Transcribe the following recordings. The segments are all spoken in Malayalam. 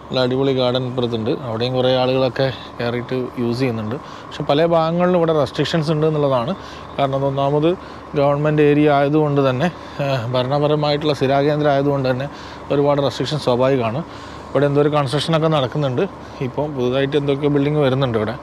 നല്ല അടിപൊളി ഗാർഡൻ ഇപ്പുറത്തുണ്ട് അവിടെയും കുറേ ആളുകളൊക്കെ കയറിയിട്ട് യൂസ് ചെയ്യുന്നുണ്ട് പക്ഷെ പല ഭാഗങ്ങളിലും ഇവിടെ റെസ്ട്രിക്ഷൻസ് ഉണ്ട് എന്നുള്ളതാണ് കാരണം അത് ഒന്നാമത് ഗവൺമെൻറ് ഏരിയ ആയതുകൊണ്ട് തന്നെ ഏഹ്, ഭരണപരമായിട്ടുള്ള സ്ഥിരാകേന്ദ്രം ആയതുകൊണ്ട് തന്നെ ഒരുപാട് റെസ്ട്രിക്ഷൻ സ്വാഭാവികമാണ് ഇവിടെ എന്തോ ഒരു കൺസ്ട്രക്ഷനൊക്കെ നടക്കുന്നുണ്ട് ഇപ്പോൾ പുതുതായിട്ട് എന്തൊക്കെയോ ബിൽഡിംഗ് വരുന്നുണ്ട് ഇവിടെ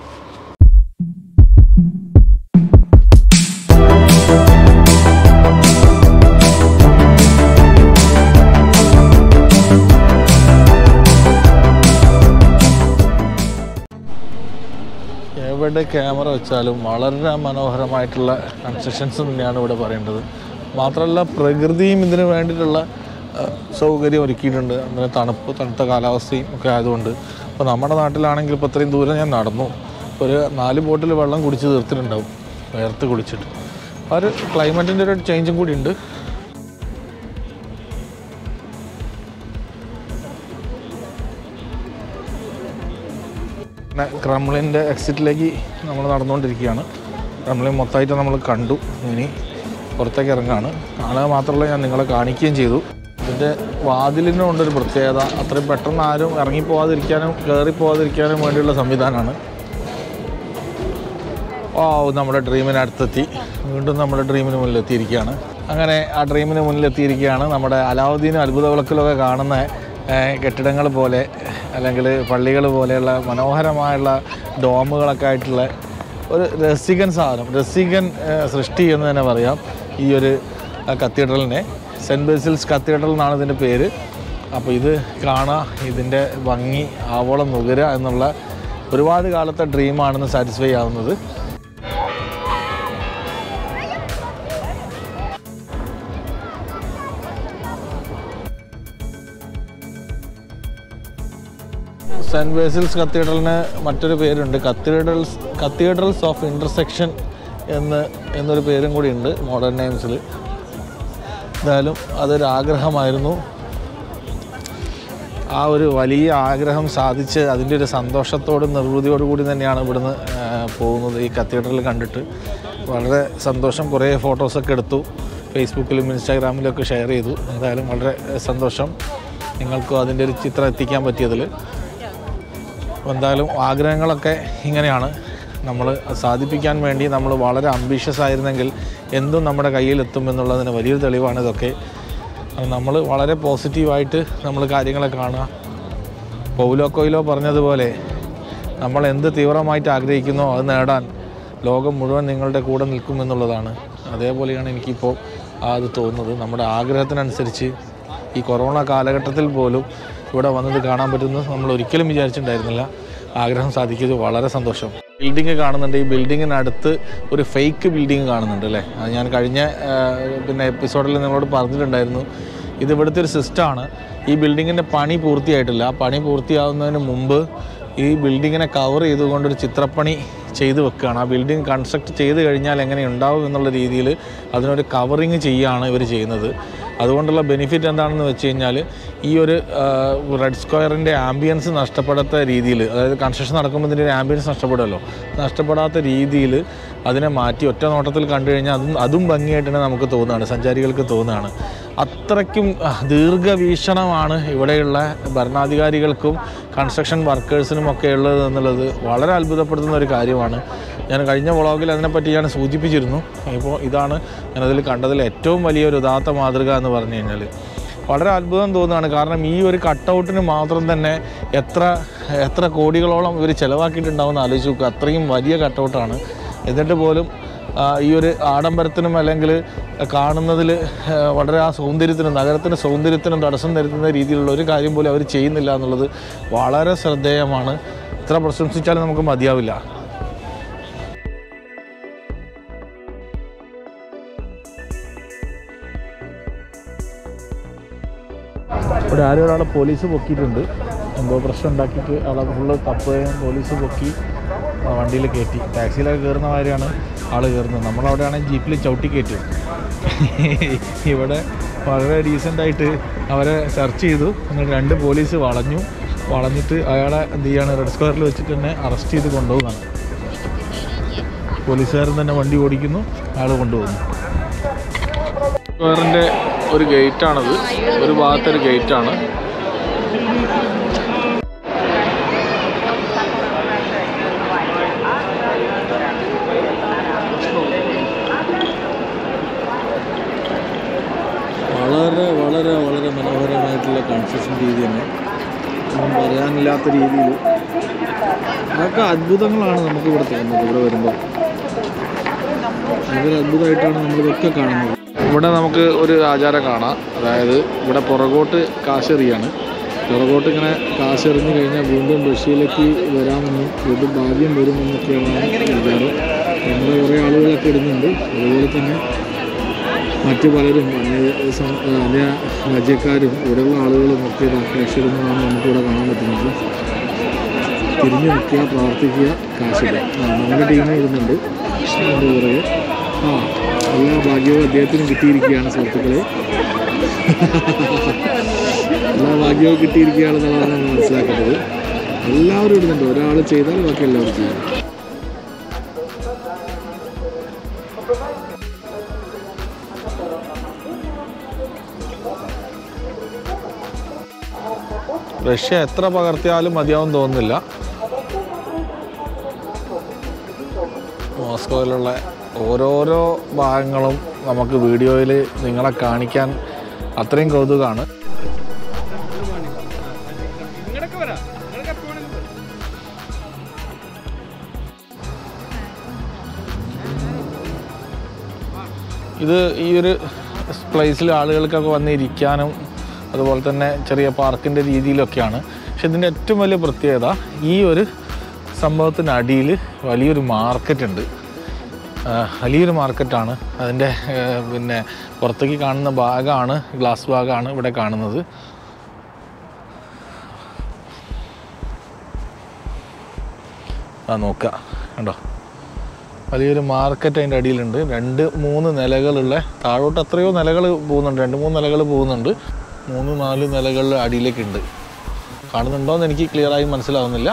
എവിടെ ക്യാമറ വെച്ചാലും വളരെ മനോഹരമായിട്ടുള്ള കൺസ്ട്രക്ഷൻസ് തന്നെയാണ് ഇവിടെ പറയേണ്ടത് മാത്രമല്ല പ്രകൃതിയും ഇതിന് വേണ്ടിയിട്ടുള്ള ആ, സൗകര്യം ഒരുക്കിയിട്ടുണ്ട് അങ്ങനെ തണുപ്പ് തണുത്ത കാലാവസ്ഥയും ഒക്കെ ആയതുകൊണ്ട് ഇപ്പോൾ നമ്മുടെ നാട്ടിലാണെങ്കിൽ ഇപ്പോൾ ഇത്രയും ദൂരം ഞാൻ നടന്നു ഒരു നാല് ബോട്ടിൽ വെള്ളം കുടിച്ച് തീർത്തിട്ടുണ്ടാവും വേർത്ത് കുടിച്ചിട്ട് ആ ഒരു ക്ലൈമറ്റിൻ്റെ ഒരു ചേഞ്ചും കൂടി ഉണ്ട് പിന്നെ ക്രംലിൻ്റെ എക്സിറ്റിലേക്ക് നമ്മൾ നടന്നുകൊണ്ടിരിക്കുകയാണ് ക്രംലിൻ മൊത്തമായിട്ട് നമ്മൾ കണ്ടു ഇനി പുറത്തേക്ക് ഇറങ്ങാണ് കാണുക മാത്രമല്ല ഞാൻ നിങ്ങളെ കാണിക്കുകയും ചെയ്തു ഇതിൻ്റെ വാതിലിനുണ്ടൊരു പ്രത്യേകത അത്രയും പെട്ടെന്ന് ആരും ഇറങ്ങിപ്പോവാതിരിക്കാനും കയറിപ്പോവാതിരിക്കാനും വേണ്ടിയുള്ള സംവിധാനമാണ് ഓ നമ്മുടെ ഡ്രീമിന് അടുത്തെത്തി വീണ്ടും നമ്മുടെ ഡ്രീമിന് മുന്നിൽ എത്തിയിരിക്കുകയാണ് അങ്ങനെ ആ ഡ്രീമിന് മുന്നിൽ എത്തിയിരിക്കുകയാണ് നമ്മുടെ അലാവുദ്ദീൻ അത്ഭുത വിളക്കിലൊക്കെ കാണുന്ന ഏഹ്, കെട്ടിടങ്ങൾ പോലെ അല്ലെങ്കിൽ പള്ളികൾ പോലെയുള്ള മനോഹരമായുള്ള ഡോമുകളൊക്കെ ആയിട്ടുള്ള ഒരു രസികൻ സാധനം രസികൻ ഏഹ്, സൃഷ്ടി എന്ന് തന്നെ പറയാം ഈ ഒരു കത്തീഡ്രലിനെ സെൻറ്റ് ബേസിൽസ് കത്തീഡ്രൽ എന്നാണ് ഇതിൻ്റെ പേര് അപ്പോൾ ഇത് കാണുക ഇതിൻ്റെ ഭംഗി ആവോളം നുകരുക എന്നുള്ള ഒരുപാട് കാലത്തെ ഡ്രീമാണെന്ന് സാറ്റിസ്ഫൈ ആവുന്നത് സെൻറ്റ് ബേസിൽസ് കത്തീഡ്രലിന് മറ്റൊരു പേരുണ്ട് കത്തീഡ്രൽസ് കത്തീഡ്രൽസ് ഓഫ് ഇൻ്റർസെക്ഷൻ എന്ന് എന്നൊരു പേരും കൂടി ഉണ്ട് മോഡേൺ നെയിംസിൽ എന്തായാലും അതൊരു ആഗ്രഹമായിരുന്നു ആ ഒരു വലിയ ആഗ്രഹം സാധിച്ച് അതിൻ്റെ ഒരു സന്തോഷത്തോടും നിർവൃതിയോടു കൂടി തന്നെയാണ് ഇവിടുന്ന് ആ, പോകുന്നത് ഈ കത്തീഡ്രൽ കണ്ടിട്ട് വളരെ സന്തോഷം കുറേ ഫോട്ടോസൊക്കെ എടുത്തു ഫേസ്ബുക്കിലും ഇൻസ്റ്റാഗ്രാമിലും ഒക്കെ ഷെയർ ചെയ്തു എന്തായാലും വളരെ സന്തോഷം നിങ്ങൾക്കും അതിൻ്റെ ഒരു ചിത്രം എത്തിക്കാൻ പറ്റിയതിൽ എന്തായാലും ആഗ്രഹങ്ങളൊക്കെ ഇങ്ങനെയാണ് നമ്മൾ സാധിപ്പിക്കാൻ വേണ്ടി നമ്മൾ വളരെ അംബീഷ്യസ് ആയിരുന്നെങ്കിൽ എന്തും നമ്മുടെ കയ്യിലെത്തും എന്നുള്ളതിന് വലിയൊരു തെളിവാണ് ഇതൊക്കെ നമ്മൾ വളരെ പോസിറ്റീവായിട്ട് നമ്മൾ കാര്യങ്ങളെ കാണുക പൗലോ കൊയിലോ പറഞ്ഞതുപോലെ നമ്മൾ എന്ത് തീവ്രമായിട്ട് ആഗ്രഹിക്കുന്നോ അത് നേടാൻ ലോകം മുഴുവൻ നിങ്ങളുടെ കൂടെ നിൽക്കുമെന്നുള്ളതാണ് അതേപോലെയാണ് എനിക്കിപ്പോൾ ആ അത് തോന്നുന്നത് നമ്മുടെ ആഗ്രഹത്തിനനുസരിച്ച് ഈ കൊറോണ കാലഘട്ടത്തിൽ പോലും ഇവിടെ വന്നത് കാണാൻ പറ്റുന്നത് നമ്മൾ ഒരിക്കലും വിചാരിച്ചിട്ടുണ്ടായിരുന്നില്ല ആഗ്രഹം സാധിക്കുന്നത് വളരെ സന്തോഷം ബിൽഡിങ് കാണുന്നുണ്ട് ഈ ബിൽഡിങ്ങിനടുത്ത് ഒരു ഫേക്ക് ബിൽഡിങ് കാണുന്നുണ്ട് അല്ലേ അത് ഞാൻ കഴിഞ്ഞ ആ, പിന്നെ എപ്പിസോഡിൽ നിങ്ങളോട് പറഞ്ഞിട്ടുണ്ടായിരുന്നു ഇത് ഇവിടുത്തെ ഒരു സിസ്റ്റമാണ് ഈ ബിൽഡിങ്ങിൻ്റെ പണി പൂർത്തിയായിട്ടില്ല ആ പണി പൂർത്തിയാവുന്നതിന് മുമ്പ് ഈ ബിൽഡിങ്ങിനെ കവർ ചെയ്തുകൊണ്ടൊരു ചിത്രപ്പണി ചെയ്ത് വെക്കുകയാണ് ആ ബിൽഡിംഗ് കൺസ്ട്രക്ട് ചെയ്ത് കഴിഞ്ഞാൽ എങ്ങനെ ഉണ്ടാവും എന്നുള്ള രീതിയിൽ അതിനൊരു കവറിങ് ചെയ്യുകയാണ് ഇവർ ചെയ്യുന്നത് അതുകൊണ്ടുള്ള ബെനിഫിറ്റ് എന്താണെന്ന് വെച്ച് കഴിഞ്ഞാൽ ഈ ഒരു റെഡ് സ്ക്വയറിൻ്റെ ആംബിയൻസ് നഷ്ടപ്പെടാത്ത രീതിയിൽ അതായത് കൺസ്ട്രക്ഷൻ നടക്കുമ്പോൾ ഇതിൻ്റെ ഒരു ആംബിയൻസ് നഷ്ടപ്പെടുമല്ലോ നഷ്ടപ്പെടാത്ത രീതിയിൽ അതിനെ മാറ്റി ഒറ്റ നോട്ടത്തിൽ കണ്ടു കഴിഞ്ഞാൽ അതും അതും ഭംഗിയായിട്ട് തന്നെ നമുക്ക് തോന്നുകയാണ് സഞ്ചാരികൾക്ക് തോന്നുകയാണ് അത്രയ്ക്കും ആ, ദീർഘവീക്ഷണമാണ് ഇവിടെയുള്ള ഭരണാധികാരികൾക്കും കൺസ്ട്രക്ഷൻ വർക്കേഴ്സിനും ഒക്കെ ഉള്ളത് എന്നുള്ളത് വളരെ അത്ഭുതപ്പെടുത്തുന്ന ഒരു കാര്യമാണ് ഞാൻ കഴിഞ്ഞ വ്ളോഗിൽ അതിനെപ്പറ്റി ഞാൻ സൂചിപ്പിച്ചിരുന്നു ഇപ്പോൾ ഇതാണ് ഞാനതിൽ കണ്ടതിൽ ഏറ്റവും വലിയൊരു ഉദാത്ത മാതൃക എന്ന് പറഞ്ഞു കഴിഞ്ഞാൽ വളരെ അത്ഭുതം തോന്നുകയാണ് കാരണം ഈ ഒരു കട്ടൗട്ടിന് മാത്രം തന്നെ എത്ര എത്ര കോടികളോളം ഇവർ ചിലവാക്കിയിട്ടുണ്ടാവുമെന്ന് ആലോചിച്ച് നോക്കുക അത്രയും വലിയ കട്ടൗട്ടാണ് എന്നിട്ട് പോലും ആ, ഈ ഒരു ആഡംബരത്തിനും അല്ലെങ്കിൽ കാണുന്നതിൽ വളരെ ആ സൗന്ദര്യത്തിനും നഗരത്തിൻ്റെ സൗന്ദര്യത്തിനും തടസ്സം വരുത്തുന്ന രീതിയിലുള്ള ഒരു കാര്യം പോലും അവർ ചെയ്യുന്നില്ല എന്നുള്ളത് വളരെ ശ്രദ്ധേയമാണ് ഇത്ര പ്രശംസിച്ചാലും നമുക്ക് മതിയാവില്ല ഇവിടെ ആരും ഒരാളെ പോലീസ് പൊക്കിയിട്ടുണ്ട് എന്തോ പ്രശ്നം ഉണ്ടാക്കിയിട്ട് ആളെ ഫുള്ള് തപ്പുകയും പോലീസ് പൊക്കി ആ വണ്ടിയിൽ കയറ്റി ടാക്സിയിലൊക്കെ കയറുന്ന മാതിരിയാണ് ആൾ കയറുന്നത് നമ്മളവിടെയാണെങ്കിൽ ജീപ്പിൽ ചവിട്ടി കയറ്റും ഇവിടെ വളരെ ഡീസൻ്റായിട്ട് അവരെ സെർച്ച് ചെയ്തു എന്നിട്ട് രണ്ട് പോലീസ് വളഞ്ഞു വളഞ്ഞിട്ട് അയാളെ എന്ത് ചെയ്യാണ് റെഡ് സ്ക്വയറിൽ വെച്ചിട്ട് തന്നെ അറസ്റ്റ് ചെയ്ത് കൊണ്ടുപോകുകയാണ് പോലീസുകാരൻ തന്നെ വണ്ടി ഓടിക്കുന്നു അയാൾ കൊണ്ടുപോകുന്നു സ്ക്വയറിൻ്റെ ഒരു ഗേറ്റാണത് ഒരു ഭാഗത്തൊരു ഗേറ്റാണ് കൺസ്ട്രക്ഷൻ രീതി തന്നെ ഒന്നും പറയാനില്ലാത്ത രീതിയിൽ അതൊക്കെ അത്ഭുതങ്ങളാണ് നമുക്ക് ഇവിടെ തോന്നുന്നത് ഇവിടെ വരുമ്പോൾ ഭയങ്കര അത്ഭുതമായിട്ടാണ് നമ്മളിതൊക്കെ കാണുന്നത് ഇവിടെ നമുക്ക് ഒരു ആചാരം കാണാം അതായത് ഇവിടെ പുറകോട്ട് കാശെറിയാണ് പുറകോട്ട് ഇങ്ങനെ കാശെറിഞ്ഞ് കഴിഞ്ഞാൽ വീണ്ടും റഷ്യയിലേക്ക് വരാമെന്നും വീണ്ടും ഭാഗ്യം വരുമെന്നൊക്കെയാണ് വിചാരം നമ്മുടെ കുറേ ആളുകളൊക്കെ ഇടുന്നുണ്ട് അതുപോലെ തന്നെ മറ്റു പലരും അന്യ സം- അന്യ രാജ്യക്കാരും ഇവിടെയുള്ള ആളുകളും ഒക്കെ ഇതാ കാശ് ഇടുന്നതാണ് നമുക്കിവിടെ കാണാൻ പറ്റുന്നത് തിരിഞ്ഞു നിൽക്കുക പ്രാർത്ഥിക്കുക കാശിടുക ആ നമ്മുടെ ടീമിൽ ഇടുന്നുണ്ട് അതിൻ്റെ പുറകെ ആ എല്ലാ ഭാഗ്യവും അദ്ദേഹത്തിനും കിട്ടിയിരിക്കുകയാണ് സുഹൃത്തുക്കളെ എല്ലാ ഭാഗ്യവും കിട്ടിയിരിക്കുകയാണെന്നുള്ളതാണ് നമ്മൾ മനസ്സിലാക്കേണ്ടത് എല്ലാവരും ഇടുന്നുണ്ട് ഒരാൾ ചെയ്താൽ ബാക്കി എല്ലാവരും ചെയ്യും റഷ്യ എത്ര പകർത്തിയാലും മതിയാവും തോന്നുന്നില്ല മോസ്കോയിലുള്ള ഓരോരോ ഭാഗങ്ങളും നമുക്ക് വീഡിയോയിൽ നിങ്ങളെ കാണിക്കാൻ അത്രയും കൗതുകമാണ് ഇത് ഈ ഒരു പ്ലേസിൽ ആളുകൾക്കൊക്കെ വന്നിരിക്കാനും അതുപോലെ തന്നെ ചെറിയ പാർക്കിൻ്റെ രീതിയിലൊക്കെയാണ് പക്ഷെ ഇതിൻ്റെ ഏറ്റവും വലിയ പ്രത്യേകത ഈ ഒരു സംഭവത്തിനടിയിൽ വലിയൊരു മാർക്കറ്റ് ഉണ്ട് ആ, വലിയൊരു മാർക്കറ്റാണ് അതിൻ്റെ ഏ, പിന്നെ പുറത്തേക്ക് കാണുന്ന ഭാഗമാണ് ഗ്ലാസ് ഭാഗമാണ് ഇവിടെ കാണുന്നത് ആ നോക്കുക കണ്ടോ വലിയൊരു മാർക്കറ്റ് അതിൻ്റെ അടിയിലുണ്ട് രണ്ട് മൂന്ന് നിലകളുള്ള താഴോട്ട് എത്രയോ നിലകൾ പോകുന്നുണ്ട് രണ്ട് മൂന്ന് നിലകൾ പോകുന്നുണ്ട് മൂന്ന് നാല് നിലകളുടെ അടിയിലേക്കുണ്ട് കാണുന്നുണ്ടോയെന്ന് എനിക്ക് ക്ലിയറായി മനസ്സിലാവുന്നില്ല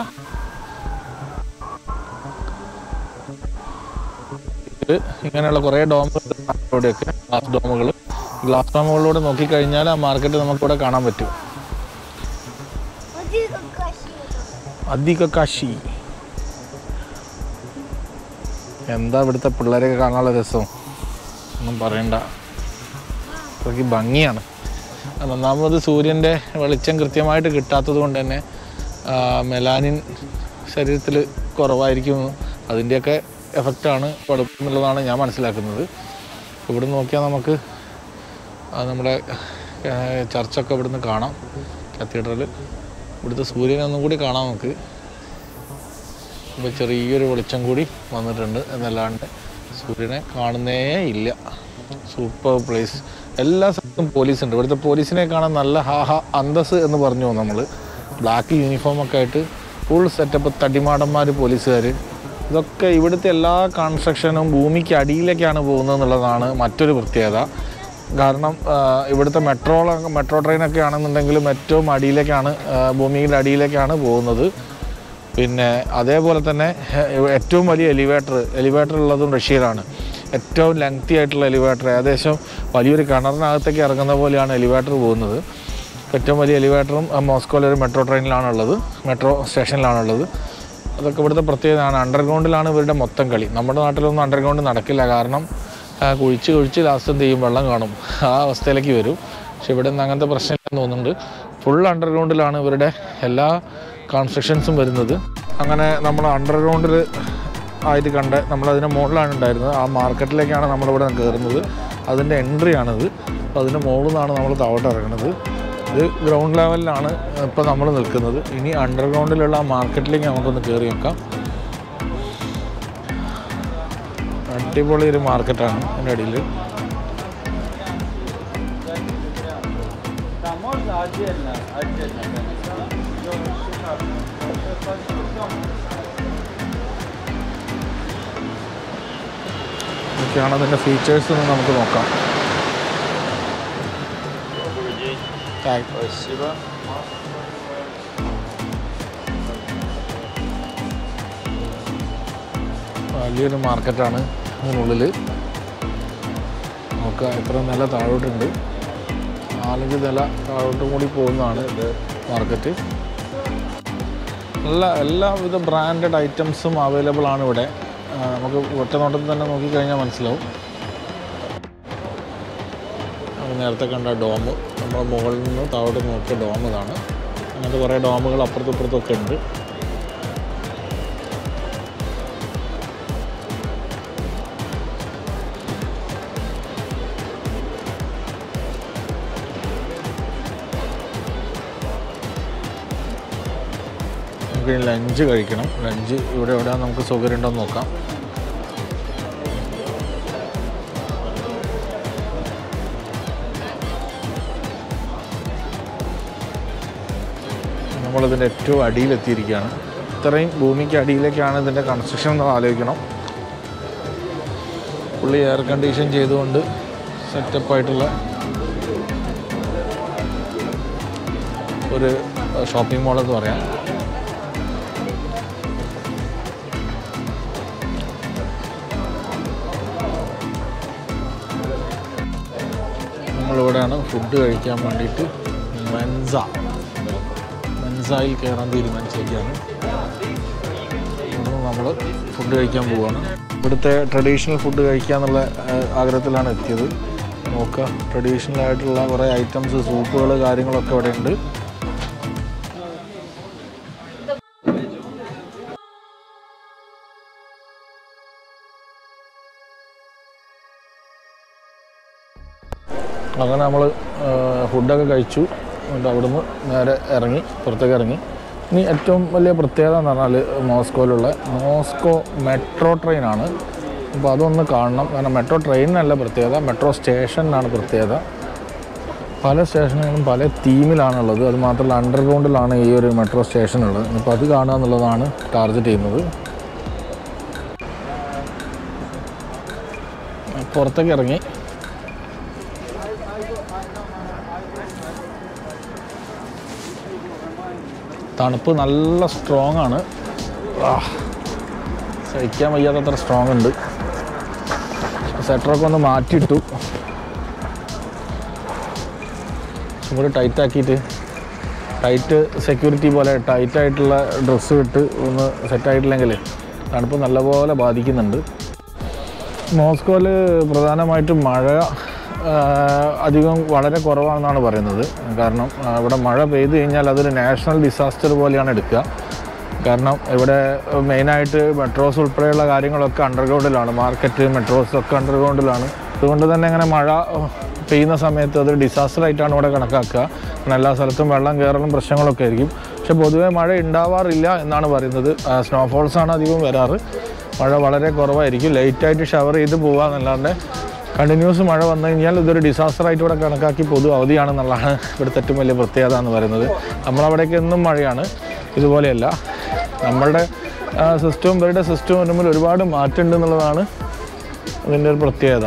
ഇത് ഇങ്ങനെയുള്ള കുറേ ഡോമുകൾ ഇവിടെയൊക്കെ ഗ്ലാസ് ഡോമുകൾ ഗ്ലാസ് ഡോമുകളിലൂടെ നോക്കിക്കഴിഞ്ഞാൽ ആ മാർക്കറ്റ് നമുക്കിവിടെ കാണാൻ പറ്റും അധിക കാശി എന്താ ഇവിടുത്തെ പിള്ളേരെയൊക്കെ കാണാനുള്ള രസം ഒന്നും പറയണ്ട അത്രയ്ക്ക് ഭംഗിയാണ് അത് ഒന്നാമത് സൂര്യൻ്റെ വെളിച്ചം കൃത്യമായിട്ട് കിട്ടാത്തത് കൊണ്ട് തന്നെ ആ, മെലാനിൻ ശരീരത്തിൽ കുറവായിരിക്കും അതിൻ്റെയൊക്കെ എഫക്റ്റാണ് കുഴപ്പമെന്നുള്ളതാണ് ഞാൻ മനസ്സിലാക്കുന്നത് ഇവിടെ നോക്കിയാൽ നമുക്ക് ആ, നമ്മുടെ ആ, ചർച്ചൊക്കെ ഇവിടുന്ന് കാണാം കത്തീഡ്രൽ ഇവിടുത്തെ സൂര്യനെ ഒന്നും കൂടി കാണാം നമുക്ക് ഇപ്പോൾ ചെറിയൊരു വെളിച്ചം കൂടി വന്നിട്ടുണ്ട് എന്നല്ലാണ്ട് സൂര്യനെ കാണുന്നേ ഇല്ല സൂപ്പർ പ്ലേസ് എല്ലാ സ്ഥലത്തും പോലീസ് ഉണ്ട് ഇവിടുത്തെ പോലീസിനെ കാണാൻ നല്ല ഹാഹ അന്തസ് എന്ന് പറഞ്ഞു നമ്മൾ ബ്ലാക്ക് യൂണിഫോമൊക്കെ ആയിട്ട് ഫുൾ സെറ്റപ്പ് തടിമാടന്മാർ പോലീസുകാർ ഇതൊക്കെ ഇവിടുത്തെ എല്ലാ കൺസ്ട്രക്ഷനും ഭൂമിക്ക് അടിയിലേക്കാണ് പോകുന്നത് എന്നുള്ളതാണ് മറ്റൊരു പ്രത്യേകത കാരണം ആ, ഇവിടുത്തെ മെട്രോ മെട്രോ ട്രെയിനൊക്കെ ആണെന്നുണ്ടെങ്കിലും ഏറ്റവും അടിയിലേക്കാണ് ആ, ഭൂമിയുടെ അടിയിലേക്കാണ് പോകുന്നത് പിന്നെ അതേപോലെ തന്നെ ഏഹ്, ഏറ്റവും വലിയ എലിവേറ്റർ എലിവേറ്റർ ഉള്ളതും റഷ്യയിലാണ് ഏറ്റവും ലെങ്തി ആയിട്ടുള്ള എലിവേറ്റർ ഏകദേശം വലിയൊരു കിണറിനകത്തേക്ക് ഇറങ്ങുന്ന പോലെയാണ് എലിവേറ്റർ പോകുന്നത് ഏറ്റവും വലിയ എലിവേറ്ററും ആ, മോസ്കോയിലെ ഒരു മെട്രോ ട്രെയിനിലാണുള്ളത് മെട്രോ സ്റ്റേഷനിലാണുള്ളത് അതൊക്കെ ഇവിടുത്തെ പ്രത്യേകതയാണ് അണ്ടർഗ്രൗണ്ടിലാണ് ഇവരുടെ മൊത്തം കളി നമ്മുടെ നാട്ടിലൊന്നും അണ്ടർഗ്രൗണ്ട് നടക്കില്ല കാരണം ആ, കുഴിച്ച് കുഴിച്ച് ലാസ്റ്റ് എന്ത് ചെയ്യും വെള്ളം കാണും ആ അവസ്ഥയിലേക്ക് വരും പക്ഷെ ഇവിടെ നിന്ന് അങ്ങനത്തെ പ്രശ്നമില്ലെന്ന് തോന്നുന്നുണ്ട് ഫുൾ അണ്ടർഗ്രൗണ്ടിലാണ് ഇവരുടെ എല്ലാ കൺസ്ട്രക്ഷൻസും വരുന്നത് അങ്ങനെ നമ്മൾ അണ്ടർഗ്രൗണ്ടിൽ ആയിട്ട് കണ്ട നമ്മളതിൻ്റെ മുകളിലാണ് ഉണ്ടായിരുന്നത് ആ മാർക്കറ്റിലേക്കാണ് നമ്മളിവിടെ കയറുന്നത് അതിൻ്റെ എൻട്രി ആണിത് അപ്പോൾ അതിൻ്റെ മുകളിൽ നിന്നാണ് നമ്മൾ താഴോട്ട് ഇറങ്ങുന്നത് ഇത് ഗ്രൗണ്ട് ലെവലിലാണ് ഇപ്പോൾ നമ്മൾ നിൽക്കുന്നത് ഇനി അണ്ടർഗ്രൗണ്ടിലുള്ള ആ മാർക്കറ്റിലേക്ക് നമുക്കൊന്ന് കയറി നോക്കാം അടിപൊളി ഒരു മാർക്കറ്റാണ് അതിൻ്റെ അടിയിൽ ഇതൊക്കെയാണ് അതിൻ്റെ ഫീച്ചേഴ്സ് എന്ന് നമുക്ക് നോക്കാം താങ്ക് വലിയൊരു മാർക്കറ്റാണ് അതിനുള്ളിൽ നമുക്ക് എത്ര നില താഴോട്ടുണ്ട് നാലഞ്ച് നില താഴോട്ടും കൂടി പോകുന്നതാണ് മാർക്കറ്റ് എല്ലാ എല്ലാവിധ ബ്രാൻഡഡ് ഐറ്റംസും അവൈലബിൾ ആണ് ഇവിടെ ആ, നമുക്ക് ഒറ്റ നോട്ടത്തിൽ തന്നെ നോക്കിക്കഴിഞ്ഞാൽ മനസ്സിലാവും നമുക്ക് നേരത്തെ കണ്ട ഡോം നമ്മൾ മുകളിൽ നിന്ന് താഴോട്ട് നോക്കിയ ഡോം ഇതാണ് അങ്ങനത്തെ കുറേ ഡോമുകൾ അപ്പുറത്തും ഇപ്പുറത്തും ഒക്കെ ഉണ്ട് നമുക്ക് ലഞ്ച് കഴിക്കണം ലഞ്ച് ഇവിടെ എവിടെ നമുക്ക് സൗകര്യം ഉണ്ടോ എന്ന് നോക്കാം നമ്മളിതിൻ്റെ ഏറ്റവും അടിയിലെത്തിയിരിക്കുകയാണ് ഇത്രയും ഭൂമിക്ക് അടിയിലേക്കാണ് ഇതിൻ്റെ കൺസ്ട്രക്ഷൻ എന്ന് ആലോചിക്കണം പുള്ളി എയർ കണ്ടീഷൻ ചെയ്തുകൊണ്ട് സെറ്റപ്പായിട്ടുള്ള ഒരു ഷോപ്പിംഗ് മോൾ എന്ന് പറയാം നമ്മളിവിടെയാണ് ഫുഡ് കഴിക്കാൻ വേണ്ടിയിട്ട് മെൻസ മെൻസായിൽ കയറാൻ തീരുമാനിച്ചിരിക്കുകയാണ് ഇവിടുന്ന് നമ്മൾ ഫുഡ് കഴിക്കാൻ പോവുകയാണ് ഇവിടുത്തെ ട്രഡീഷണൽ ഫുഡ് കഴിക്കുക എന്നുള്ള ആ, ആഗ്രഹത്തിലാണ് എത്തിയത് നോക്കുക ട്രഡീഷണൽ ആയിട്ടുള്ള കുറേ ഐറ്റംസ് സൂപ്പുകൾ കാര്യങ്ങളൊക്കെ ഇവിടെ ഉണ്ട് അങ്ങനെ നമ്മൾ ഫുഡൊക്കെ കഴിച്ചു എന്നിട്ട് അവിടുന്ന് നേരെ ഇറങ്ങി പുറത്തേക്ക് ഇറങ്ങി ഇനി ഏറ്റവും വലിയ പ്രത്യേകത എന്ന് പറഞ്ഞാൽ മോസ്കോയിലുള്ള മോസ്കോ മെട്രോ ട്രെയിനാണ് അപ്പോൾ അതൊന്ന് കാണണം കാരണം മെട്രോ ട്രെയിനിനല്ല പ്രത്യേകത മെട്രോ സ്റ്റേഷനിലാണ് പ്രത്യേകത പല സ്റ്റേഷനുകളും പല തീമിലാണുള്ളത് അത് മാത്രമല്ല അണ്ടർഗ്രൗണ്ടിലാണ് ഈ ഒരു മെട്രോ സ്റ്റേഷൻ ഉള്ളത് അപ്പോൾ അത് കാണുക എന്നുള്ളതാണ് ടാർഗറ്റ് ചെയ്യുന്നത് പുറത്തേക്ക് ഇറങ്ങി തണുപ്പ് നല്ല സ്ട്രോങ് ആണ് ആ, സഹിക്കാൻ വയ്യാത്തത്ര സ്ട്രോങ് ഉണ്ട് സെറ്ററൊക്കെ ഒന്ന് മാറ്റിയിട്ടു ചൂട് ടൈറ്റ് ആക്കിയിട്ട് ടൈറ്റ് സെക്യൂരിറ്റി പോലെ ടൈറ്റ് ആയിട്ടുള്ള ഡ്രസ്സ് ഇട്ട് ഒന്ന് സെറ്റായിട്ടില്ലെങ്കിൽ തണുപ്പ് നല്ലപോലെ ബാധിക്കുന്നുണ്ട് മോസ്കോയിൽ പ്രധാനമായിട്ടും മഴ ആ, അധികം വളരെ കുറവാണെന്നാണ് പറയുന്നത് കാരണം ആ, ഇവിടെ മഴ പെയ്തു കഴിഞ്ഞാൽ അതൊരു നാഷണൽ ഡിസാസ്റ്റർ പോലെയാണ് എടുക്കുക കാരണം ഇവിടെ മെയിനായിട്ട് മെട്രോസ് ഉൾപ്പെടെയുള്ള കാര്യങ്ങളൊക്കെ അണ്ടർഗ്രൗണ്ടിലാണ് മാർക്കറ്റ് മെട്രോസ് ഒക്കെ അണ്ടർഗ്രൗണ്ടിലാണ് അതുകൊണ്ട് തന്നെ ഇങ്ങനെ മഴ പെയ്യുന്ന സമയത്ത് അതൊരു ഡിസാസ്റ്റർ ആയിട്ടാണ് ഇവിടെ കണക്കാക്കുക കാരണം എല്ലാ സ്ഥലത്തും വെള്ളം കയറലും പ്രശ്നങ്ങളൊക്കെ ആയിരിക്കും പക്ഷെ പൊതുവേ മഴ ഉണ്ടാവാറില്ല എന്നാണ് പറയുന്നത് സ്നോഫോൾസ് ആണ് അധികവും വരാറ് മഴ വളരെ കുറവായിരിക്കും ലേറ്റായിട്ട് ഷവർ ചെയ്ത് പോകാമെന്നല്ലാണ്ട് കണ്ടിന്യൂസ് മഴ വന്നു കഴിഞ്ഞാൽ ഇതൊരു ഡിസാസ്റ്റർ ആയിട്ട് ഇവിടെ കണക്കാക്കി പൊതു അവധിയാണെന്നുള്ളതാണ് ഇവിടുത്തെ ഏറ്റവും വലിയ പ്രത്യേകത എന്ന് പറയുന്നത് നമ്മളവിടേക്ക് എന്നും മഴയാണ് ഇതുപോലെയല്ല നമ്മളുടെ സിസ്റ്റവും ഇവരുടെ സിസ്റ്റവും തമ്മിൽ ഒരുപാട് മാറ്റമുണ്ട് എന്നുള്ളതാണ് അതിൻ്റെ ഒരു പ്രത്യേകത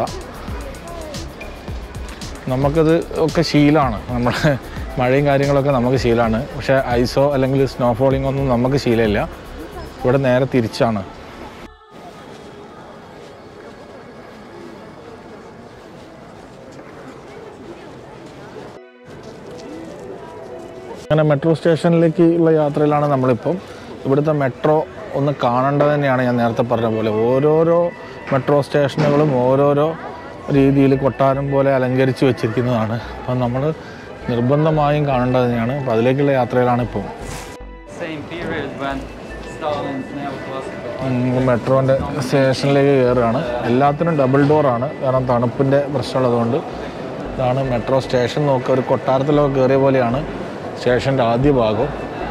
നമുക്കത് ഒക്കെ ശീലമാണ് നമ്മുടെ മഴയും കാര്യങ്ങളൊക്കെ നമുക്ക് ശീലമാണ് പക്ഷേ ഐസോ അല്ലെങ്കിൽ സ്നോ ഫോളിംഗ് ഒന്നും നമുക്ക് ശീലമില്ല ഇവിടെ നേരെ തിരിച്ചാണ് അങ്ങനെ മെട്രോ സ്റ്റേഷനിലേക്ക് ഉള്ള യാത്രയിലാണ് നമ്മളിപ്പം ഇവിടുത്തെ മെട്രോ ഒന്ന് കാണേണ്ടത് തന്നെയാണ് ഞാൻ നേരത്തെ പറഞ്ഞ പോലെ ഓരോരോ മെട്രോ സ്റ്റേഷനുകളും ഓരോരോ രീതിയിൽ കൊട്ടാരം പോലെ അലങ്കരിച്ച് വെച്ചിരിക്കുന്നതാണ് അപ്പം നമ്മൾ നിർബന്ധമായും കാണേണ്ടത് തന്നെയാണ് അപ്പം അതിലേക്കുള്ള യാത്രയിലാണ് ഇപ്പോൾ same period when Stalin's neoclassical മെട്രോൻ്റെ സ്റ്റേഷനിലേക്ക് കയറുകയാണ് എല്ലാത്തിനും ഡബിൾ ഡോറാണ് കാരണം തണുപ്പിൻ്റെ പ്രശ്നമുള്ളതുകൊണ്ട് ഇതാണ് മെട്രോ സ്റ്റേഷൻ നോക്കുക ഒരു കൊട്ടാരത്തിലൊക്കെ കയറിയ പോലെയാണ് സ്റ്റേഷൻ്റെ ആദ്യ ഭാഗം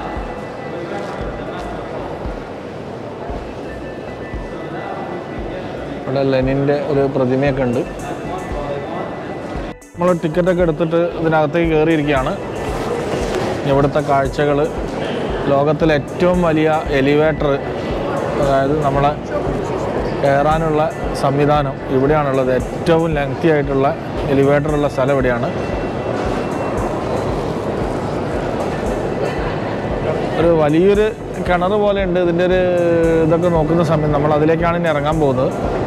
ഇവിടെ ലെനിൻ്റെ ഒരു പ്രതിമയൊക്കെ ഉണ്ട് നമ്മൾ ടിക്കറ്റൊക്കെ എടുത്തിട്ട് ഇതിനകത്തേക്ക് കയറിയിരിക്കുകയാണ് ഇവിടുത്തെ കാഴ്ചകൾ ലോകത്തിലെ ഏറ്റവും വലിയ എലിവേറ്റർ അതായത് നമ്മളെ കയറാനുള്ള സംവിധാനം ഇവിടെയാണുള്ളത് ഏറ്റവും ലെങ്തി ആയിട്ടുള്ള എലിവേറ്റർ ഉള്ള സ്ഥലം ഇവിടെയാണ് ഒരു വലിയൊരു കിണർ പോലെ ഉണ്ട് ഇതിൻ്റെ ഒരു ഇതൊക്കെ നോക്കുന്ന സമയം നമ്മൾ അതിലേക്കാണ് ഇനി ഇറങ്ങാൻ പോകുന്നത്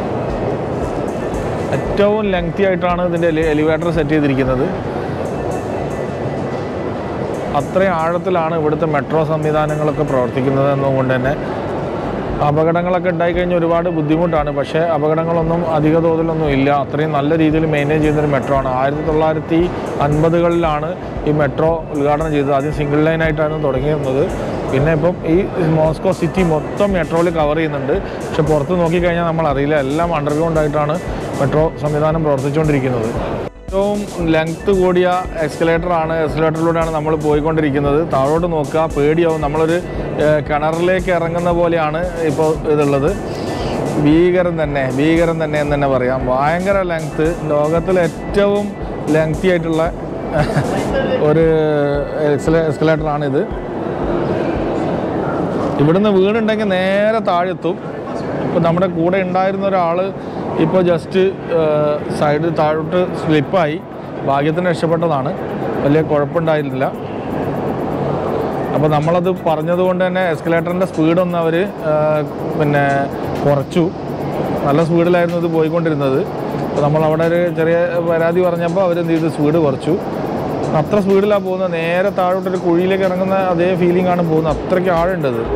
ഏറ്റവും ലെങ്തി ആയിട്ടാണ് ഇതിൻ്റെ എലിവേറ്റർ സെറ്റ് ചെയ്തിരിക്കുന്നത് അത്രയും ആഴത്തിലാണ് ഇവിടുത്തെ മെട്രോ സംവിധാനങ്ങളൊക്കെ പ്രവർത്തിക്കുന്നത് എന്നുകൊണ്ട് തന്നെ അപകടങ്ങളൊക്കെ ഉണ്ടായിക്കഴിഞ്ഞാൽ ഒരുപാട് ബുദ്ധിമുട്ടാണ് പക്ഷേ അപകടങ്ങളൊന്നും അധിക തോതിലൊന്നും ഇല്ല അത്രയും നല്ല രീതിയിൽ മെയിൻറ്റെയിൻ ചെയ്യുന്നൊരു മെട്രോ ആണ് ആയിരത്തി തൊള്ളായിരത്തി അൻപതുകളിലാണ് ഈ മെട്രോ ഉദ്ഘാടനം ചെയ്തത് ആദ്യം സിംഗിൾ ലൈനായിട്ടാണ് തുടങ്ങിയിരുന്നത് പിന്നെ ഇപ്പം ഈ മോസ്കോ സിറ്റി മൊത്തം മെട്രോയിൽ കവർ ചെയ്യുന്നുണ്ട് പക്ഷെ പുറത്ത് നോക്കിക്കഴിഞ്ഞാൽ നമ്മൾ അറിയില്ല എല്ലാം അണ്ടർഗ്രൗണ്ട് ആയിട്ടാണ് മെട്രോ സംവിധാനം പ്രവർത്തിച്ചുകൊണ്ടിരിക്കുന്നത് ഏറ്റവും ലെങ്ത് കൂടിയ എക്സ്കലേറ്റർ ആണ് എക്സ്കലേറ്ററിലൂടെയാണ് നമ്മൾ പോയിക്കൊണ്ടിരിക്കുന്നത് താഴോട്ട് നോക്കുക പേടിയാവും നമ്മളൊരു ഏഹ്, കിണറിലേക്ക് ഇറങ്ങുന്ന പോലെയാണ് ഇപ്പോൾ ഇതുള്ളത് ഭീകരം തന്നെ ഭീകരം തന്നെ എന്ന് തന്നെ പറയാം ഭയങ്കര ലെങ്ത്ത് ലോകത്തിലെ ഏറ്റവും ലെങ്തി ആയിട്ടുള്ള ഒരു എക്സലേ എക്സ്കലേറ്ററാണിത് ഇവിടുന്ന് വീടുണ്ടെങ്കിൽ നേരെ താഴെത്തും ഇപ്പോൾ നമ്മുടെ കൂടെ ഉണ്ടായിരുന്ന ഒരാൾ ഇപ്പോൾ ജസ്റ്റ് സൈഡ് താഴോട്ട് സ്ലിപ്പായി ഭാഗ്യത്തിന് രക്ഷപ്പെട്ടതാണ് വലിയ കുഴപ്പമുണ്ടായിട്ടില്ല അപ്പോൾ നമ്മളത് പറഞ്ഞതുകൊണ്ട് തന്നെ എസ്കലേറ്ററിൻ്റെ സ്പീഡൊന്ന് അവർ പിന്നെ കുറച്ചു നല്ല സ്പീഡിലായിരുന്നു ഇത് പോയിക്കൊണ്ടിരുന്നത് അപ്പോൾ നമ്മൾ അവിടെ ഒരു ചെറിയ പരാതി പറഞ്ഞപ്പോൾ അവർ എന്ത് ചെയ്തു സ്പീഡ് കുറച്ചു അത്ര സ്പീഡിലാണ് പോകുന്നത് നേരെ താഴോട്ടൊരു കുഴിയിലേക്ക് ഇറങ്ങുന്ന അതേ ഫീലിംഗ് ആണ് പോകുന്നത് അത്രയ്ക്ക് ആഴുണ്ട് ഇത്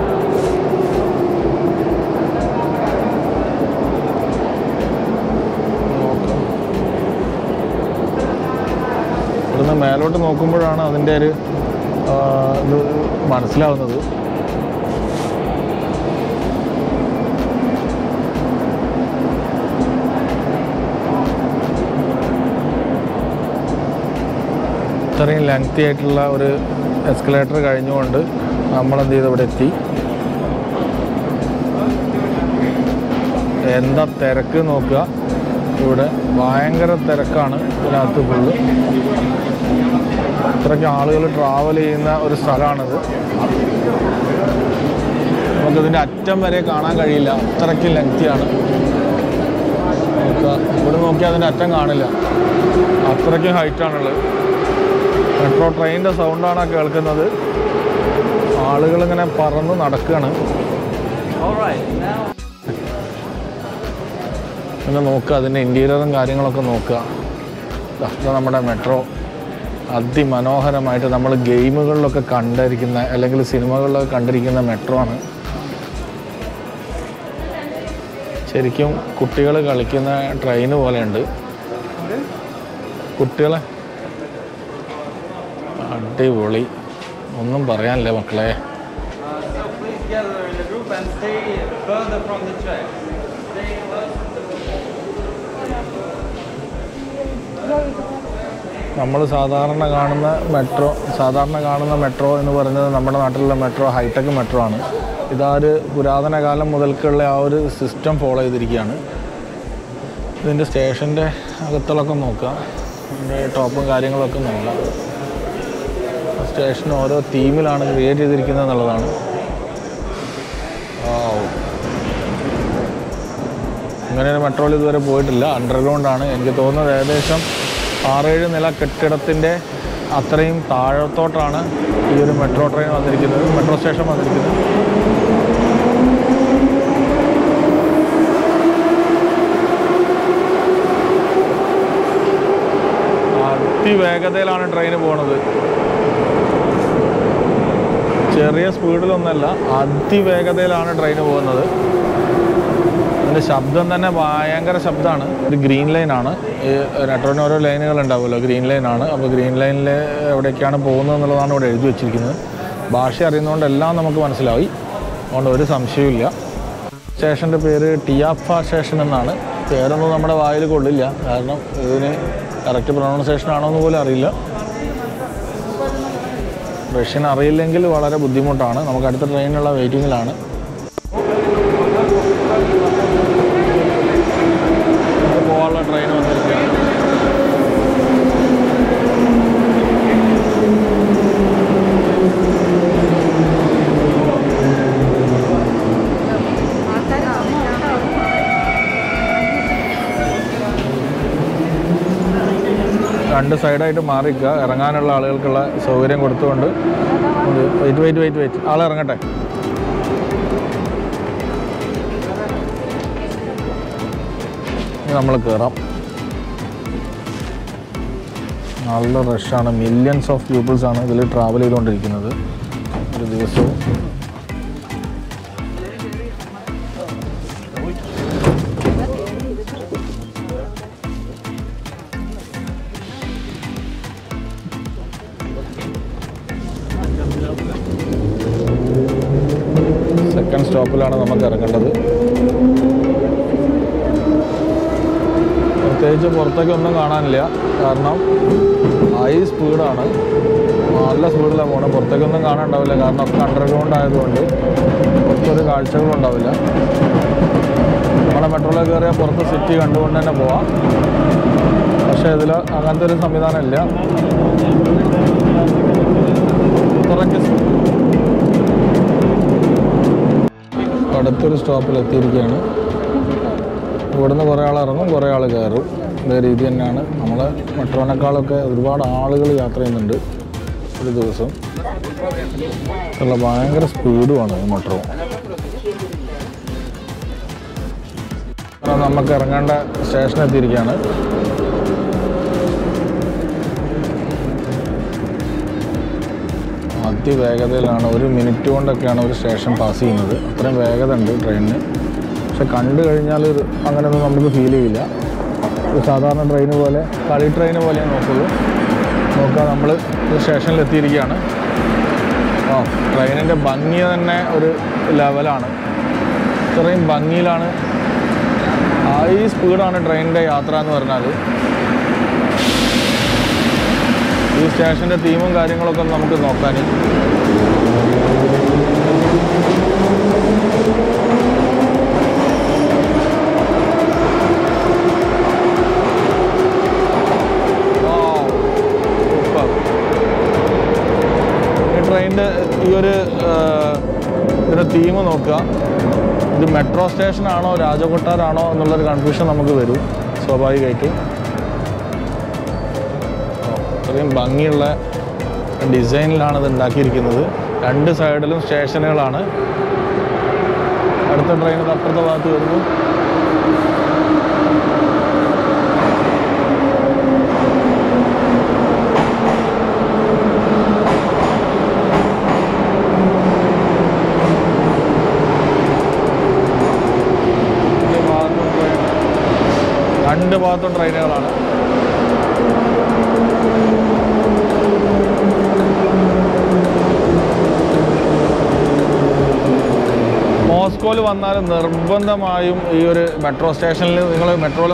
നോക്കാം. ഇവിടുന്ന് മേലോട്ട് നോക്കുമ്പോഴാണ് അതിൻ്റെ ഒരു ആ, ഇത് മനസ്സിലാവുന്നത് ഇത്രയും ലെങ്തി ആയിട്ടുള്ള ഒരു എസ്കലേറ്റർ കഴിഞ്ഞുകൊണ്ട് നമ്മളെന്ത് ചെയ്ത് ഇവിടെ എത്തി എന്താ തിരക്ക് നോക്കുക ഇവിടെ ഭയങ്കര തിരക്കാണ് ഇതിനകത്ത് ഫുള്ള് ഇത്രയ്ക്ക് ആളുകൾ ട്രാവൽ ചെയ്യുന്ന ഒരു സ്ഥലമാണിത് നമുക്കിതിൻ്റെ അറ്റം വരെ കാണാൻ കഴിയില്ല അത്രയ്ക്ക് ലെങ്തിയാണ് നോക്കുക ഇവിടെ നോക്കിയാൽ അതിൻ്റെ അറ്റം കാണില്ല അത്രയ്ക്ക് ഹൈറ്റാണുള്ളത് മെട്രോ ട്രെയിനിൻ്റെ സൗണ്ടാണ് ആ കേൾക്കുന്നത് ആളുകളിങ്ങനെ പറന്ന് നടക്കുകയാണ് All right, now പിന്നെ നോക്കുക അതിൻ്റെ ഇൻറ്റീരിയറും കാര്യങ്ങളൊക്കെ നോക്കുക ദാ, ഇത് നമ്മുടെ മെട്രോ അതിമനോഹരമായിട്ട് നമ്മൾ ഗെയിമുകളിലൊക്കെ കണ്ടിരിക്കുന്ന അല്ലെങ്കിൽ സിനിമകളിലൊക്കെ കണ്ടിരിക്കുന്ന മെട്രോ ആണ് ശരിക്കും കുട്ടികൾ കളിക്കുന്ന ട്രെയിൻ പോലെയുണ്ട് കുട്ടികളെ അടിപൊളി ഒന്നും പറയാനില്ല മക്കളെ Uh, so please gather in a group and stay further from the track. Stay close to the നമ്മൾ സാധാരണ കാണുന്ന മെട്രോ സാധാരണ കാണുന്ന മെട്രോ എന്ന് പറയുന്നത് നമ്മുടെ നാട്ടിലുള്ള മെട്രോ ഹൈടെക് മെട്രോ ആണ് ഇതൊരു പുരാതന കാലം മുതൽക്കുള്ള ആ ഒരു സിസ്റ്റം ഫോളോ ചെയ്തിരിക്കുകയാണ് ഇതിൻ്റെ സ്റ്റേഷൻ്റെ അകത്തുള്ളൊക്കെ നോക്കുക അതിൻ്റെ ടോപ്പും കാര്യങ്ങളൊക്കെ നോക്കാം സ്റ്റേഷൻ ഓരോ തീമിലാണ് ക്രിയേറ്റ് ചെയ്തിരിക്കുന്നത് എന്നുള്ളതാണ് Wow. ഇങ്ങനെ ഒരു മെട്രോയിൽ ഇതുവരെ പോയിട്ടില്ല അണ്ടർഗ്രൗണ്ട് ആണ് എനിക്ക് തോന്നുന്നത് ഏകദേശം ആറേഴ് നില കെട്ടിടത്തിൻ്റെ അത്രയും താഴത്തോട്ടാണ് ഈ ഒരു മെട്രോ ട്രെയിൻ വന്നിരിക്കുന്നത് മെട്രോ സ്റ്റേഷൻ വന്നിരിക്കുന്നത് അതിവേഗതയിലാണ് ട്രെയിൻ പോണത് ചെറിയ സ്പീഡിലൊന്നല്ല അതിവേഗതയിലാണ് ട്രെയിൻ പോകുന്നത് അതിൻ്റെ ശബ്ദം തന്നെ ഭയങ്കര ശബ്ദമാണ് ഒരു ഗ്രീൻ ലൈനാണ് ഈ മെട്രോന് ഓരോ ലൈനുകൾ ഉണ്ടാവുമല്ലോ ഗ്രീൻ ലൈനാണ് അപ്പോൾ ഗ്രീൻ ലൈനിൽ എവിടേക്കാണ് പോകുന്നത് എന്നുള്ളതാണ് ഇവിടെ എഴുതി വെച്ചിരിക്കുന്നത് ഭാഷ അറിയുന്നതുകൊണ്ട് എല്ലാം നമുക്ക് മനസ്സിലായി അതുകൊണ്ട് ഒരു സംശയവുമില്ല സ്റ്റേഷൻ്റെ പേര് ടിയാഫ സ്റ്റേഷൻ എന്നാണ് പേരൊന്നും നമ്മുടെ വായിൽ കൊള്ളില്ല കാരണം ഇതിന് കറക്റ്റ് പ്രൊണൗൺസിയേഷൻ ആണോ എന്ന് പോലും അറിയില്ല റഷ്യൻ അറിയില്ലെങ്കിൽ വളരെ ബുദ്ധിമുട്ടാണ് നമുക്ക് അടുത്ത ട്രെയിനുള്ള വെയിറ്റിങ്ങിലാണ് പോകാനുള്ള ട്രെയിൻ വന്നിരിക്കുകയാണ് രണ്ട് സൈഡായിട്ട് മാറിക്കുക ഇറങ്ങാനുള്ള ആളുകൾക്കുള്ള സൗകര്യം കൊടുത്തുകൊണ്ട് വെയിറ്റ് വെയിറ്റ് വെയിറ്റ് വെയിറ്റ് ആൾ ഇറങ്ങട്ടെ നമ്മൾ കയറാം നല്ല റഷാണ് മില്യൺസ് ഓഫ് പീപ്പിൾസ് ആണ് ഇതിൽ ട്രാവൽ ചെയ്തുകൊണ്ടിരിക്കുന്നത് ഒരു ദിവസവും സ്റ്റോപ്പിലാണ് നമുക്ക് ഇറങ്ങേണ്ടത് പ്രത്യേകിച്ച് പുറത്തേക്ക് ഒന്നും കാണാനില്ല കാരണം ഹൈ സ്പീഡാണ് നല്ല സ്പീഡിലാണ് പോകണം പുറത്തേക്കൊന്നും കാണാനുണ്ടാവില്ല കാരണം ഒക്കെ അണ്ടർഗ്രൗണ്ട് ആയതുകൊണ്ട് പുറത്തൊരു കാഴ്ചകളും ഉണ്ടാവില്ല നമ്മുടെ മെട്രോയിൽ കയറിയാൽ പുറത്ത് സിറ്റി കണ്ടുകൊണ്ട് തന്നെ പോവാം പക്ഷേ ഇതിൽ അങ്ങനത്തെ ഒരു സംവിധാനം ഇല്ല അത്രയ്ക്ക് സ്പീഡ് അടുത്തൊരു സ്റ്റോപ്പിൽ എത്തിയിരിക്കുകയാണ് ഇവിടുന്ന് കുറേ ആൾ ഇറങ്ങും കുറേ ആൾ കയറും ഇതേ രീതി തന്നെയാണ് നമ്മളെ മെട്രോനേക്കാളൊക്കെ ഒരുപാട് ആളുകൾ യാത്ര ചെയ്യുന്നുണ്ട് ഒരു ദിവസം ഉള്ള ഭയങ്കര സ്പീഡുമാണ് ഈ മെട്രോ അപ്പോൾ നമുക്ക് ഇറങ്ങേണ്ട സ്റ്റേഷൻ എത്തിയിരിക്കുകയാണ് അതിവേഗതയിലാണ് ഒരു മിനിറ്റ് കൊണ്ടൊക്കെയാണ് ഒരു സ്റ്റേഷൻ പാസ് ചെയ്യുന്നത് അത്രയും വേഗത ഉണ്ട് ട്രെയിനിന് പക്ഷെ കണ്ടു കഴിഞ്ഞാൽ ഇത് അങ്ങനെയൊന്നും നമുക്ക് ഫീൽ ചെയ്യില്ല ഒരു സാധാരണ ട്രെയിൻ പോലെ കളി ട്രെയിൻ പോലെയാണ് നോക്കുള്ളൂ നോക്കുക നമ്മൾ ഒരു സ്റ്റേഷനിൽ എത്തിയിരിക്കുകയാണ് ആ ട്രെയിനിൻ്റെ ഭംഗി തന്നെ ഒരു ലെവലാണ് ഇത്രയും ഭംഗിയിലാണ് ഹൈ സ്പീഡാണ് ട്രെയിനിൻ്റെ യാത്ര എന്ന് പറഞ്ഞാൽ ഈ സ്റ്റേഷൻ്റെ തീമും കാര്യങ്ങളൊക്കെ ഒന്ന് നമുക്ക് നോക്കാൻ ഈ ട്രെയിനിൻ്റെ ഈ ഒരു ആ, ഇതിൻ്റെ തീം നോക്കുക ഇത് മെട്രോ സ്റ്റേഷനാണോ രാജകൊട്ടാരാണോ എന്നുള്ളൊരു കൺഫ്യൂഷൻ നമുക്ക് വരും സ്വാഭാവികമായിട്ടും അത്രയും ഭംഗിയുള്ള ഡിസൈനിലാണ് ഇത് ഉണ്ടാക്കിയിരിക്കുന്നത് രണ്ട് സൈഡിലും സ്റ്റേഷനുകളാണ് അടുത്ത ട്രെയിൻ ഇത് അപ്പുറത്തെ ഭാഗത്ത് വരുന്നു രണ്ട് ഭാഗത്തും ട്രെയിൻ രണ്ട് ഭാഗത്തും ട്രെയിനുകളാണ് മോസ്കോയിൽ വന്നാൽ നിർബന്ധമായും ഈ ഒരു മെട്രോ സ്റ്റേഷനിൽ നിങ്ങൾ മെട്രോയിൽ